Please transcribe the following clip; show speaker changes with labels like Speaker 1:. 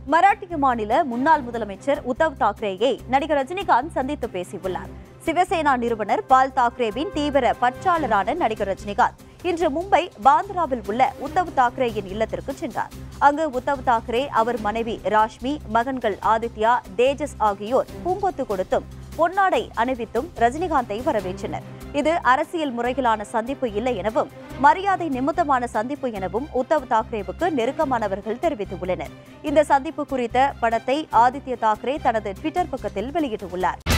Speaker 1: மராட்டிய மாநில முன்னாள் முதலமைச்சர் உத்தவ் தாக்கரேயை நடிகர் ரஜினிகாந்த் சந்தித்து பேசியுள்ளார் சிவசேனா நிறுவனர் பால் தாக்கரேவின் தீவிர பற்றாளரான நடிகர் ரஜினிகாந்த் இன்று மும்பை பாந்திராவில் உள்ள உத்தவ் தாக்கரேயின் இல்லத்திற்கு சென்றார் அங்கு உத்தவ் தாக்கரே அவர் மனைவி ராஷ்மி மகன்கள் ஆதித்யா தேஜஸ் ஆகியோர் பூங்கொத்து கொடுத்தும் பொன்னாடை அணிவித்தும் ரஜினிகாந்தை வரவேற்றனர் இது அரசியல் முறையிலான சந்திப்பு இல்லை எனவும் மரியாதை நிமித்தமான சந்திப்பு எனவும் உத்தவ் தாக்கரேவுக்கு நெருக்கமானவர்கள் தெரிவித்துள்ளனர் இந்த சந்திப்பு குறித்த படத்தை ஆதித்ய தாக்கரே தனது ட்விட்டர் பக்கத்தில் வெளியிட்டுள்ளார்